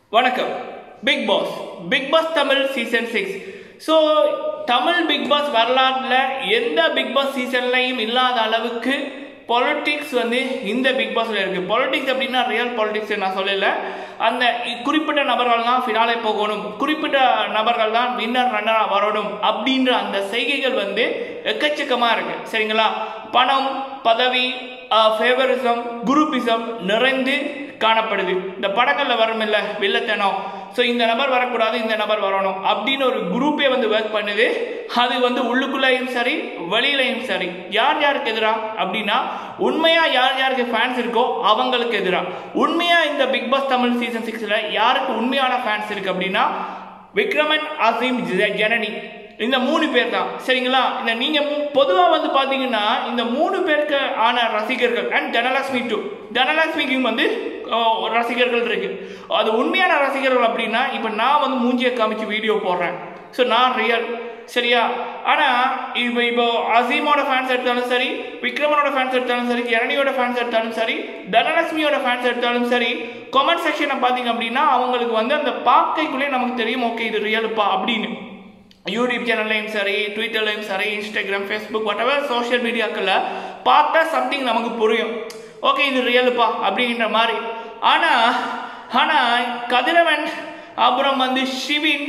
வணக்கம் Bigg Boss Bigg Boss Tamil season six so Tamil Bigg Boss வரலாற்றில் எந்த பிக் பாஸ் சீசன்லையும் இல்லாத அளவுக்கு பொலிட்டிக்ஸ் வந்து இந்த பிக் பாஸ்ல இருக்கு பொலிட்டிக்ஸ் அப்படின்னா ரியல் பொலிட்டிக்ஸ் நான் சொல்லல அந்த இ- குறிப்பிட்ட நபர்கள் தான் ஃபினாலே போகணும் குறிப்பிட்ட நபர்கள் தான் வின்னர் ரன்னராக வரணும் அப்படின்ற அந்த செய்கைகள் வந்து எக்கச்சக்கமாக இருக்கு சரிங்களா பணம் பதவி ஃபேவரிசம் குரூப்பிசம் நிறைந்து காணப்படுது இந்த படங்களில் வரும் இல்லை வில்லத்தனம் ஸோ இந்த நபர் வரக்கூடாது இந்த நபர் வரணும் அப்படின்னு ஒரு குரூப்பே வந்து ஒர்க் பண்ணுது அது வந்து உள்ளுக்குள்ளேயும் சரி வெளியிலையும் சரி யார் யாருக்கு எதிரா அப்படின்னா உண்மையா யார் யாருக்கு ஃபேன்ஸ் இருக்கோ அவங்களுக்கு எதிரா உண்மையா இந்த பிக் பாஸ் தமிழ் சீசன் சிக்ஸ்ல யாருக்கு உண்மையான ஃபேன்ஸ் இருக்கு அப்படின்னா விக்ரமன் அசீம் ஜ- ஜனனி இந்த மூணு பேர் தான் சரிங்களா இந்த நீங்க பொதுவா வந்து பாத்தீங்கன்னா இந்த மூணு பேருக்கு ஆன ரசிகர்கள் அண்ட் தனலட்சுமி டூ தனலட்சுமிக்கும் வந்து அஹ், ஒரு ரசிகர்கள் இருக்கு அது உண்மையான ரசிகர்கள் அப்படின்னா இப்போ நான் வந்து மூஞ்சியை காமிச்சு வீடியோ போடுறேன் ஸோ நான் ரியல் சரியா ஆனா இப்போ இப்போ அசீமோட ஃபேன்ஸ் எடுத்தாலும் சரி விக்ரமனோட ஃபேன்ஸ் எடுத்தாலும் சரி ஜனனியோட ஃபேன்ஸ் எடுத்தாலும் சரி தனலட்சுமியோட ஃபேன்ஸ் எடுத்தாலும் சரி கமெண்ட் செக்ஷனை பார்த்தீங்க அப்படின்னா அவங்களுக்கு வந்து அந்த பார்க்கைக்குள்ளே நமக்கு தெரியும் ஓகே இது ரியலுப்பா அப்படின்னு யூடியூப் சேனல்லையும் சரி ட்விட்டர்லையும் சரி இன்ஸ்டாகிராம் ஃபேஸ்புக் whatever சோஷியல் மீடியாக்களில் பார்த்தா சம்திங் நமக்கு புரியும் ஓகே இது ரியலுப்பா அப்படின்ற மாதிரி ஆனால் ஆனால் கதிரவன் அப்புறம் வந்து ஷிவின்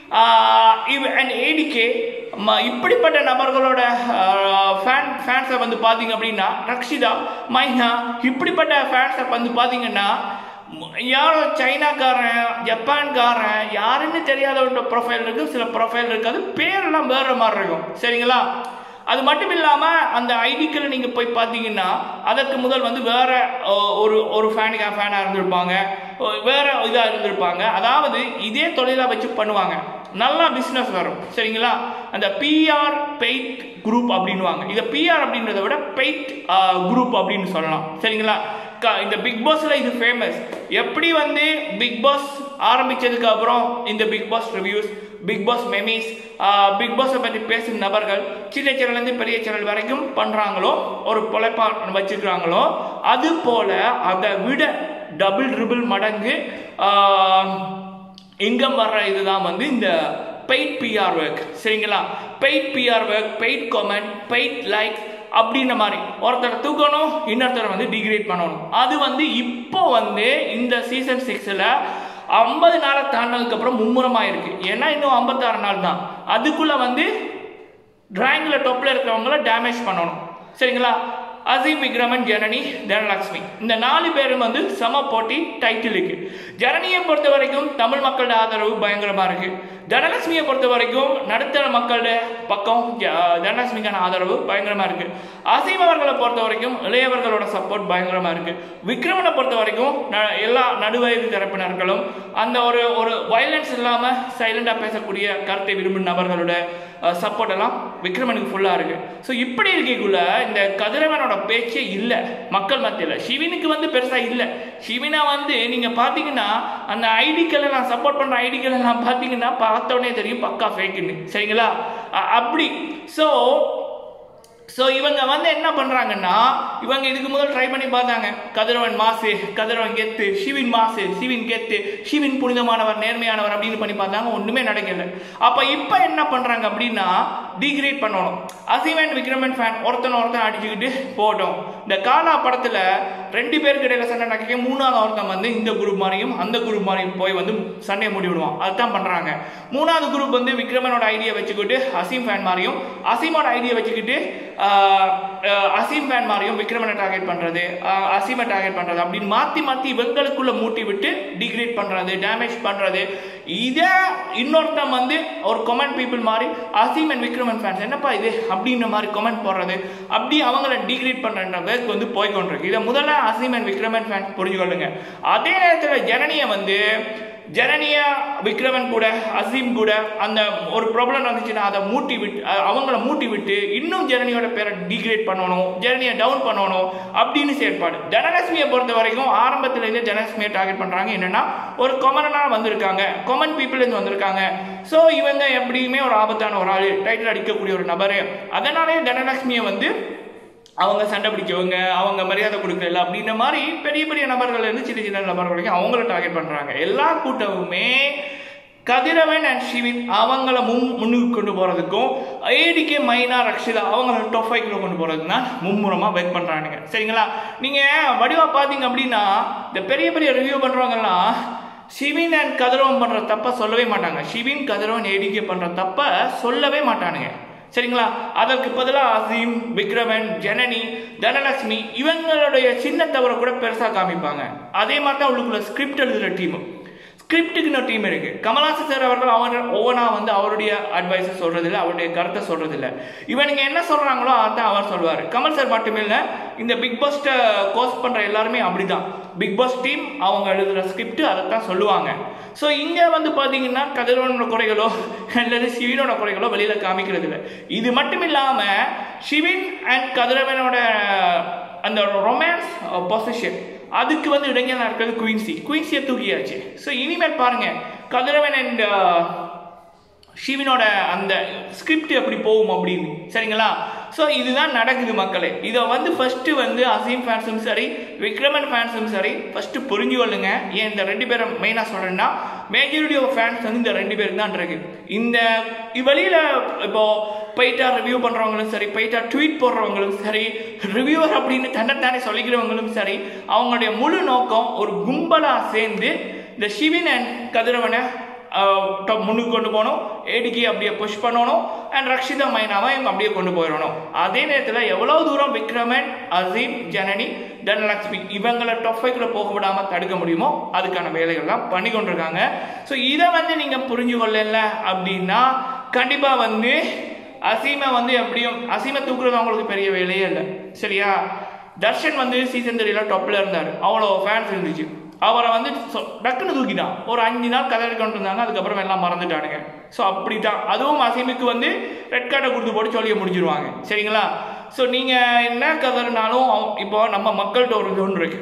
அண்ட் ஏடிகே இப்படிப்பட்ட நபர்களோட ஃபேன் ஃபேன்ஸை வந்து பார்த்தீங்க அப்படின்னா ரக்ஷிதா மைனா இப்படிப்பட்ட ஃபேன்ஸை வந்து பார்த்தீங்கன்னா யாரோ சைனாக்காரன் ஜப்பான்காரன் யாருன்னு தெரியாத ஒரு ப்ரொஃபைல் இருக்கு சில ப்ரொஃபைல் இருக்காது பேரெல்லாம் வேற மாதிரி இருக்கும் சரிங்களா அது மட்டும் இல்லாமல் அந்த ஐடிக்கில் நீங்கள் போய் பார்த்தீங்கன்னா அதற்கு முதல் வந்து வேற அஹ், ஒரு ஒரு ஃபேனுக்கு ஃபேனாக இருந்திருப்பாங்க அஹ், வேற இதாக இருந்திருப்பாங்க அதாவது இதே தொழிலாக வச்சு பண்ணுவாங்க நல்லா பிஸ்னஸ் வரும் சரிங்களா அந்த பிஆர் பெய்ட் குரூப் அப்படின்வாங்க இதை பிஆர் அப்படின்றத விட பெய்ட் குரூப் அப்படின்னு சொல்லலாம் சரிங்களா க- இந்த பிக் பாஸ்ல இது ஃபேமஸ் எப்படி வந்து பிக் பாஸ் ஆரம்பிச்சதுக்கு அப்புறம் இந்த Bigg Boss reviews Bigg Boss memes Bigg பாஸை பற்றி பேசும் நபர்கள் சின்ன சேனல்லேருந்து பெரிய சேனல் வரைக்கும் பண்ணுறாங்களோ ஒரு பொழைப்பா வச்சுக்கிறாங்களோ அது போல அதை விட டபுள் ட்ரிபிள் மடங்கு இன்கம் வர்ற இதுதான் வந்து இந்த பெய்ட் பிஆர் ஒர்க் சரிங்களா paid PR work paid comment paid like அப்படின்ற மாதிரி ஒருத்தரை தூக்கணும் இன்னொருத்தரை வந்து டிகிரேட் பண்ணணும் அது வந்து இப்போ வந்து இந்த சீசன் சிக்ஸில் ஐம்பது நாளை தாண்டினதுக்கு அப்புறம் மும்முரமாக இருக்கு ஏன்னா இன்னும் ஐம்பத்தாறு நாள் தான் அதுக்குள்ள வந்து டிராயிங்கில் டொப்பில் இருக்கிறவங்கள டேமேஜ் பண்ணணும் சரிங்களா அசீம் விக்ரமன் ஜனனி தனலட்சுமி இந்த நாலு பேரும் வந்து சம போட்டி டைட்டிலுக்கு ஜனனியை பொறுத்த வரைக்கும் தமிழ் மக்களோட ஆதரவு பயங்கரமா இருக்கு தனலட்சுமியை பொறுத்த வரைக்கும் நடுத்தர மக்களோட பக்கம் ஜ- தனலட்சுமிக்கான ஆதரவு பயங்கரமா இருக்கு அசீம் அவர்களை பொறுத்த வரைக்கும் இளையவர்களோட சப்போர்ட் பயங்கரமா இருக்கு விக்ரமனை பொறுத்த வரைக்கும் ந- எல்லா நடுவயது தரப்பினர்களும் அந்த ஒரு ஒரு வயலன்ஸ் இல்லாம சைலண்டா பேசக்கூடிய கருத்தை விரும்பும் நபர்களோட சப்போர்ட் எல்லாம் விக்ரமனுக்கு ஃபுல்லா இருக்கு ஸோ இப்படி இருக்கக்குள்ள இந்த கதிரவனோட பேச்சே இல்லை மக்கள் மத்தியில் சிவினுக்கு வந்து பெருசா இல்லை சிவினா வந்து நீங்க பாத்தீங்கன்னா அந்த ஐடிக்கள் எல்லாம் சப்போர்ட் பண்ற ஐடிக்கள் எல்லாம் பாத்தீங்கன்னா பார்த்த உடனே தெரியும் பக்கா ஃபேக்குன்னு சரிங்களா அ- அப்படி ஸோ ஸோ இவங்க வந்து என்ன பண்றாங்கன்னா இவங்க இதுக்கு முதல் ட்ரை பண்ணி பார்த்தாங்க கதிரவன் மாசு கதிரவன் கெத்து சிவின் மாசு சிவின் கெத்து சிவின் புனிதமானவர் நேர்மையானவர் அப்படின்னு பண்ணி பார்த்தாங்க ஒண்ணுமே நடக்கல அப்ப இப்ப என்ன பண்றாங்க அப்படின்னா டிகிரேட் பண்ணணும் அசிவன் விக்ரமன் ஃபேன் ஒருத்தன் ஒருத்தன் அடிச்சுக்கிட்டு போட்டோம் இந்த காலா படத்துல ரெண்டு பேருக்கு இடையில சண்டை நடக்க மூணாவது ஒருத்தன் வந்து இந்த குரூப் மாதிரியும் அந்த குரூப் மாதிரியும் போய் வந்து சண்டையை மூடி விடுவான் அதுதான் பண்றாங்க மூணாவது குரூப் வந்து விக்ரமனோட ஐடியா வச்சுக்கிட்டு அசீம் ஃபேன் மாதிரியும் அசீமோட ஐடியா வச்சுக்கிட்டு ஆஹ், ஆஹ், அசீம் ஃபேன் மாதிரியும் விக்ரமனை டார்கெட் பண்றது ஆஹ், அசீமை டார்கெட் பண்றது அப்படின்னு மாத்தி மாத்தி இவங்களுக்குள்ள மூட்டி விட்டு டிகிரேட் பண்றது டேமேஜ் பண்றது இதை இன்னொருத்தன் வந்து ஒரு கமெண்ட் பீப்புள் மாதிரி அசீம் அண்ட் விக்ரமன் ஃபேன்ஸ் என்னப்பா இது அப்படின்ற மாதிரி கமெண்ட் போடுறது அப்படி அவங்கள டிகிரேட் பண்ற வேர்க் வந்து போய்கொண்டிருக்கு இதை முதல்ல அசீம் அண்ட் விக்ரமன் ஃபேன் புரிஞ்சுக்கொள்ளுங்க அதே நேரத்தில் ஜனனியை வந்து ஜனனியா விக்ரமன் கூட அசீம் கூட அந்த ஒரு ப்ராப்ளம் வந்துச்சுன்னா அதை மூட்டி விட்டு அ- அவங்கள மூட்டி விட்டு இன்னும் ஜனனியோட பேரை டிகிரேட் பண்ணணும் ஜனனியை டவுன் பண்ணணும் அப்படின்னு செயற்பாடு தனலட்சுமியை பொறுத்த வரைக்கும் ஆரம்பத்திலேருந்தே தனலட்சுமியை டார்கெட் பண்றாங்க என்னன்னா ஒரு கொமனாக வந்திருக்காங்க கொமன் பீப்புள்லேருந்து வந்திருக்காங்க ஸோ இவங்க எப்படியுமே ஒரு ஆபத்தான ஒரு ஆள் டைட்டில் அடிக்கக்கூடிய ஒரு நபர் அதனாலே தனலட்சுமியை வந்து அவங்க சண்டை பிடிக்கவங்க அவங்க மரியாதை கொடுக்கல அப்படின்ற மாதிரி பெரிய பெரிய நபர்கள் இருந்து சின்ன சின்ன நபர்கள் வரைக்கும் அவங்கள டார்கெட் பண்றாங்க எல்லா கூட்டமுமே கதிரவன் அண்ட் ஷிவின் அவங்கள முன் முன்னுக்கு கொண்டு போறதுக்கும் ஏடிகே மைனா ரக்ஷிதா அவங்கள டாப் ஃபைவ்ல கொண்டு போறதுக்கு தான் மும்முரமா வெயிட் பண்றானுங்க சரிங்களா நீங்க வடிவா பாத்தீங்க அப்படின்னா இந்த பெரிய பெரிய ரிவ்யூ பண்றவங்கலாம் ஷிவின் அண்ட் கதிரவன் பண்ற தப்ப சொல்லவே மாட்டாங்க ஷிவின் கதிரவன் ஏடிகே பண்ற தப்ப சொல்லவே மாட்டானுங்க சரிங்களா அதற்கு பதிலாக அசீம் விக்ரமன் ஜனனி தனலட்சுமி இவங்களுடைய சின்ன தவறை கூட பெருசா காமிப்பாங்க அதே மாதிரி தான் உள்ளுக்குள்ள ஸ்கிரிப்ட் எழுதுற டீம் ஸ்கிரிப்டுக்குன்னு ஒரு டீம் இருக்கு கமலாசன் சார் அவர்கள் அவர் ஒவ்வொன்றா வந்து அவருடைய அட்வைஸை சொல்றது இல்லை அவருடைய கருத்தை சொல்றது இல்லை இவனுங்க என்ன சொல்றாங்களோ அதான் அவர் சொல்வார் கமல் சார் மட்டுமே இல்லை இந்த பிக் பாஸ்ட கோஸ் பண்ற எல்லாருமே அப்படிதான் பிக் பாஸ் டீம் அவங்க எழுதுற ஸ்கிரிப்ட் அதை தான் சொல்லுவாங்க ஸோ இங்கே வந்து பார்த்தீங்கன்னா கதிரவனோட குறைகளோ அல்லது சிவினோட குறைகளோ வெளியில் காமிக்கிறது இல்லை இது மட்டும் இல்லாமல் சிவின் அண்ட் கதிரவனோட அந்த ரொமான்ஸ் பொசிஷன் அதுக்கு வந்து இடைஞ்சலாக இருக்கிறது குயின்சி குயின்சியை தூக்கியாச்சு ஸோ இனிமேல் பாருங்க கதிரவன் அண்ட் ஷிவினோட அந்த ஸ்கிரிப்ட் எப்படி போகும் அப்படின்னு சரிங்களா ஸோ இதுதான் நடக்குது மக்களே இதை வந்து ஃபர்ஸ்ட் வந்து அசீம் ஃபேன்ஸும் சரி விக்ரமன் ஃபேன்ஸும் சரி ஃபர்ஸ்ட் புரிஞ்சு கொள்ளுங்க ஏன் இந்த ரெண்டு பேரும் மெயினாக சொல்றேன்னா மேஜாரிட்டி ஆஃப் ஃபேன்ஸ் வந்து இந்த ரெண்டு பேருக்கு தான் இருக்கு இந்த வெளியில இப்போ போயிட்டா ரிவ்யூ பண்றவங்களும் சரி போயிட்டா ட்வீட் போடுறவங்களும் சரி ரிவ்யூவர் அப்படின்னு தன்னைத்தானே சொல்லிக்கிறவங்களும் சரி அவங்களுடைய முழு நோக்கம் ஒரு கும்பலா சேர்ந்து இந்த சிவின் அண்ட் கதிரவனை டாப் முன்னுக்கு கொண்டு போகணும் ஏடிக்கு அப்படியே புஷ் பண்ணணும் அண்ட் ரக்ஷிதா மைனாவை இவங்க அப்படியே கொண்டு போயிடணும் அதே நேரத்தில் எவ்வளோ தூரம் விக்ரமன் அசீம் ஜனனி தனலட்சுமி இவங்களை டாப் ஃபைவ்ல போக விடாமல் தடுக்க முடியுமோ அதுக்கான வேலைகள்லாம் பண்ணி கொண்டிருக்காங்க ஸோ இதை வந்து நீங்கள் புரிஞ்சு கொள்ளல அப்படின்னா கண்டிப்பாக வந்து அசீமை வந்து எப்படியும் அசீமை தூக்குறது அவங்களுக்கு பெரிய வேலையே இல்லை சரியா தர்ஷன் வந்து சீசன் த்ரீல டாப்ல இருந்தார் அவ்வளோ ஃபேன்ஸ் இருந்துச்சு அவரை வந்து சொ- டக்குன்னு தூக்கிட்டான் ஒரு அஞ்சு நாள் கதை கொண்டு இருந்தாங்க அதுக்கப்புறம் எல்லாம் மறந்துட்டானுங்க ஸோ அப்படி தான் அதுவும் அசீமுக்கு வந்து ரெட் கார்டை கொடுத்து போட்டு சொல்லிய முடிச்சிருவாங்க சரிங்களா ஸோ நீங்கள் என்ன கதறினாலும் அவ- இப்போ நம்ம மக்கள்கிட்ட ஒரு ஜோன் இருக்கு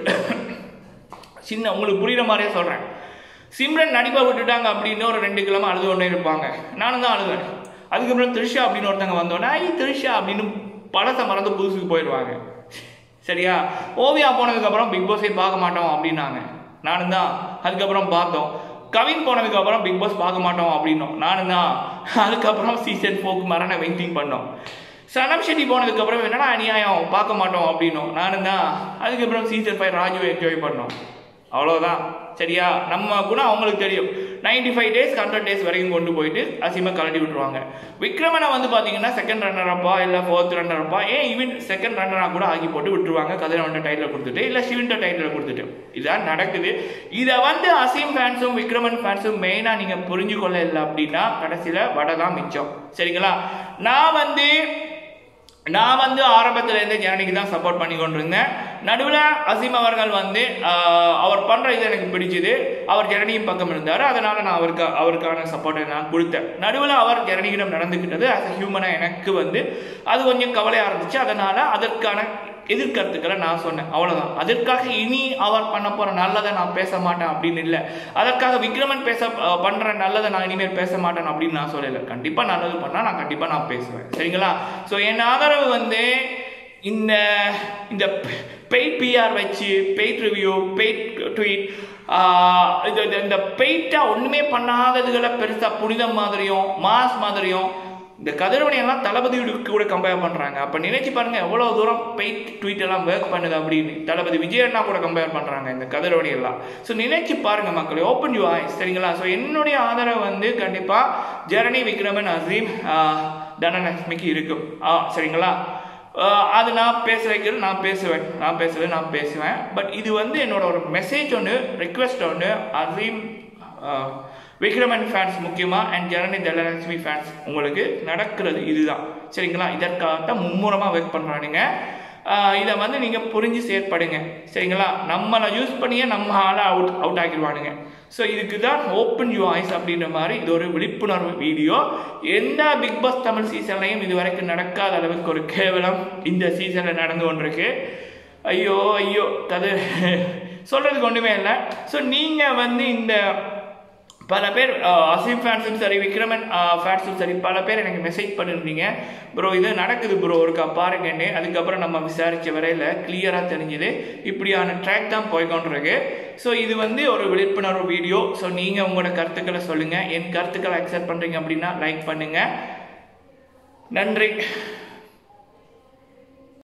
சின்ன உங்களுக்கு புரியுற மாதிரியே சொல்கிறேன் சிம்ரன் நடிப்பை விட்டுட்டாங்க அப்படின்னு ஒரு ரெண்டு கிழமை அழுது கொண்டே இருப்பாங்க நானும் தான் அழுவேன் அதுக்கப்புறம் த்ரிஷா அப்படின்னு ஒருத்தங்க வந்தோடனே ஐ த்ரிஷா அப்படின்னு படத்தை மறந்து புதுசுக்கு போயிடுவாங்க சரியா ஓவியா போனதுக்கப்புறம் பிக் பாஸே பார்க்க மாட்டோம் அப்படின்னாங்க நானும் தான் அதுக்கப்புறம் பார்த்தோம் கவின் போனதுக்கு அப்புறம் பிக் பாஸ் பார்க்க மாட்டோம் அப்படின்னோம் நானும் தான் அதுக்கப்புறம் சீசன் ஃபோக்கு மரண வெயிட்டிங் பண்ணோம் சனம் ஷெட்டி போனதுக்கு அப்புறம் என்னடா அநியாயம் பார்க்க மாட்டோம் அப்படின்னோம் நானும் தான் அதுக்கப்புறம் சீசன் ஃபைவ் ராஜு என்ஜாய் பண்ணோம் அவ்வளோதான் சரியா நம்ம குணம் அவங்களுக்கு தெரியும் 95 ஃபைவ் டேஸ் ஹண்ட்ரட் டேஸ் வரைக்கும் கொண்டு போயிட்டு அசிமா கலட்டி விட்டுருவாங்க விக்ரமனை வந்து பார்த்தீங்கன்னா செகண்ட் ரன்னர் அப்பா இல்லை ஃபோர்த் ரன்னர் அப்பா ஏன் ஈவன் செகண்ட் ரன்னராக கூட ஆக்கி போட்டு விட்டுருவாங்க கதிரவன்ட்ட டைட்டில் கொடுத்துட்டு இல்லை சிவன்ட்ட டைட்டில் கொடுத்துட்டு இதுதான் நடக்குது இதை வந்து அசீம் ஃபேன்ஸும் விக்ரமன் ஃபேன்ஸும் மெயினாக நீங்கள் புரிஞ்சு கொள்ள இல்லை அப்படின்னா கடைசியில் வடை தான் மிச்சம் சரிங்களா நான் வந்து நான் வந்து ஆரம்பத்துல இருந்தே ஜனனிக்கு தான் சப்போர்ட் பண்ணி கொண்டிருந்தேன் நடுவில் அசீம் அவர்கள் வந்து ஆஹ், அவர் பண்ற இது எனக்கு பிடிச்சது அவர் ஜனனியும் பக்கம் இருந்தார் அதனால நான் அவருக்கு அவருக்கான சப்போர்ட்டை நான் கொடுத்தேன் நடுவில் அவர் ஜனனியிடம் நடந்துக்கிட்டது as a ஹியூமனா எனக்கு வந்து அது கொஞ்சம் கவலையா இருந்துச்சு அதனால அதற்கான எதிர்கருத்துக்களை நான் சொன்னேன் அவ்வளவுதான் அதற்காக இனி அவர் பண்ண போற நல்லதை நான் பேச மாட்டேன் அப்படின்னு இல்லை அதற்காக விக்ரமன் பேச அஹ், பண்ற நல்லதை நான் இனிமேல் பேச மாட்டேன் அப்படின்னு நான் சொல்லல கண்டிப்பா நல்லது பண்ணா நான் கண்டிப்பா நான் பேசுவேன் சரிங்களா ஸோ என் ஆதரவு வந்து இந்த இந்த பெய்ட் பிஆர் வச்சு பெய்ட் ரிவ்யூ பெய்ட் ட்வீட் இது இது- இந்த பெய்ட்டா ஒண்ணுமே பண்ணாததுகளை பெருசா புனிதம் மாதிரியும் மாஸ் மாதிரியும் இந்த கதிரவனை எல்லாம் தளபதி கூட கம்பேர் பண்றாங்க அப்ப நினைச்சு பாருங்க எவ்வளவு தூரம் பெயிட் ட்வீட் எல்லாம் ஒர்க் பண்ணுது அப்படின்னு தளபதி விஜய் அண்ணா கூட கம்பேர் பண்றாங்க இந்த கதிரவனை எல்லாம் ஸோ நினைச்சு பாருங்க மக்களே ஓப்பன் யூ ஆய்ஸ் சரிங்களா ஸோ என்னுடைய ஆதரவு வந்து கண்டிப்பா ஜெரணி விக்ரமன் அசீம் ஆஹ், தனலட்சுமிக்கு இருக்கும் ஆ சரிங்களா ஆஹ், அது நான் பேச வைக்கிறது நான் பேசுவேன் நான் பேசுவேன் நான் பேசுவேன் பட் இது வந்து என்னோட ஒரு மெசேஜ் ஒன்று ரிக்வெஸ்ட் ஒன்று அசீம் ஆஹ், விக்ரமன் ஃபேன்ஸ் முக்கியமாக அண்ட் ஜனனி தனலட்சுமி ஃபேன்ஸ் உங்களுக்கு நடக்கிறது இதுதான் சரிங்களா இதற்காகத்தான் மும்முரமாக ஒர்க் பண்ணுறானுங்க இதை வந்து நீங்கள் புரிஞ்சு செயற்படுங்க சரிங்களா நம்மளை யூஸ் பண்ணியே நம்ம ஆளை அவுட் அவுட் ஆக்கிடுவானுங்க ஸோ இதுக்கு தான் ஓப்பன் யூ ஐஸ் அப்படின்ற மாதிரி இது ஒரு விழிப்புணர்வு வீடியோ எந்த பிக் பாஸ் தமிழ் சீசன்லையும் இது வரைக்கும் நடக்காத அளவுக்கு ஒரு கேவலம் இந்த சீசனில் நடந்து கொண்டிருக்கு ஐயோ ஐயோ கதை சொல்கிறதுக்கு ஒன்றுமே இல்லை ஸோ நீங்கள் வந்து இந்த பல பேர் அஹ், அசீம் ஃபேன்ஸும் சரி விக்ரமன் ஃபேன்ஸும் சரி பல பேர் எனக்கு மெசேஜ் பண்ணியிருந்தீங்க ப்ரோ இது நடக்குது ப்ரோ ஒருக்கா பாருங்கன்னு அதுக்கப்புறம் நம்ம விசாரித்த வரையில் கிளியராக தெரிஞ்சுது இப்படியான ட்ராக் தான் போய்கொண்டிருக்கு ஸோ இது வந்து ஒரு விழிப்புணர்வு வீடியோ ஸோ நீங்கள் உங்களோட கருத்துக்களை சொல்லுங்கள் என் கருத்துக்களை அக்செப்ட் பண்ணுறீங்க அப்படின்னா லைக் பண்ணுங்கள் நன்றி